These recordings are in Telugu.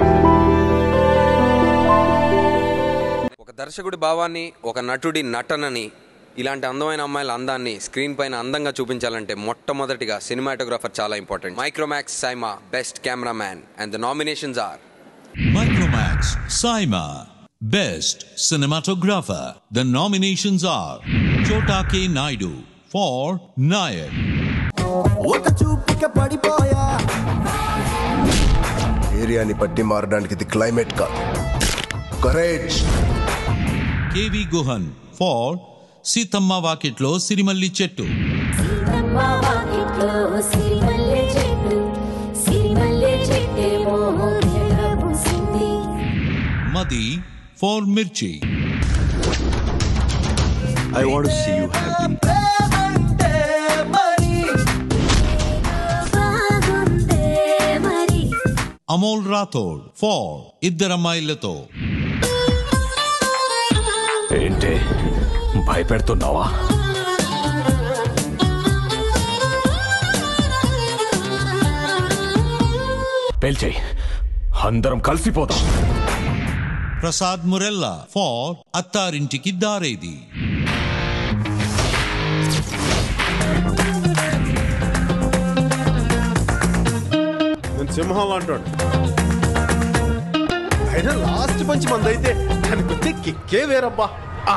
ఒక దర్శకుడి భావాన్ని ఒక నటుడి నటనని ఇలాంటి అందమైన అమ్మాయిల అందాన్ని స్క్రీన్ పైన అందంగా చూపించాలంటే మొట్టమొదటిగా సినిమాటోగ్రాఫర్ చాలా important Micromax SIIMA best cameraman and the nominations are Micromax Saima Best Cinematographer. The nominations are Chota K. Naidu for Nayak, ఒక చూపుకి పడిపోయా ఏరియాని బట్టి మారడానికి ఇది క్లైమేట్ కాదు courage K.V. Guhan for Sithamma Vakitlo Sirimalli Chettu, Seethamma Vakitlo Sirimalle చెట్టు సిరిమల్లె చెట్టేమో ఎర్ర పూసింది Madi for Mirchi, I want see you happy ప్రేమంటే మరి బాగుందే మరి Amol Rathod for Iddaramailato, ఏంటి భయపెడుతున్నావా పేల్చేయి అందరం కలిసిపోదాం Prasad Murella for Attarinchiki Daredi, నేను సింహం అంటాడు అయినా లాస్ట్ పంచి మంది అయితే దానికి వచ్చే కిక్కే వేరబ్బా ఆ.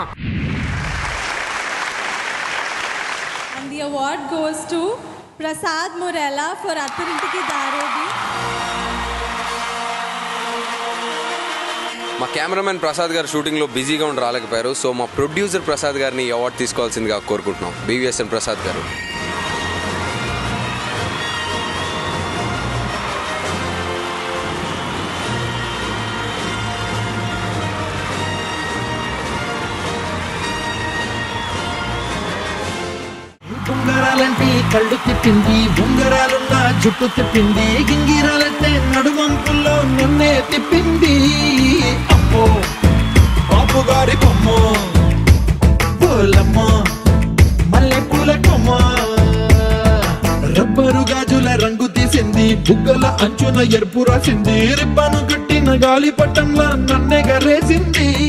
And the award goes to Prasad Murella for Athirinti Daredi. మా కెమెరామెన్ ప్రసాద్ గారు షూటింగ్లో బిజీగా ఉండి రాలేకపోయారు సో మా ప్రొడ్యూసర్ ప్రసాద్ గారిని ఈ అవార్డు తీసుకోవాల్సిందిగా కోరుకుంటున్నాం బీవీఎస్ఎన్ ప్రసాద్ గారు ఉంగరాలంటే కళ్ళు తిప్పింది ఉంగరాలున్న జుట్టు తిప్పింది గింగిరాలంటే నడుమంపుల్లో నన్నే తిప్పింది అమ్మో బాబు గారి బొమ్మ పూలమ్మ మల్లె పూల కొమ్మ రబ్బరు గాజుల రంగు తీసింది బుగ్గల అంచున ఎరుపు రాసింది రిబ్బను కట్టిన గాలి పట్టంలా నన్నెగరేసింది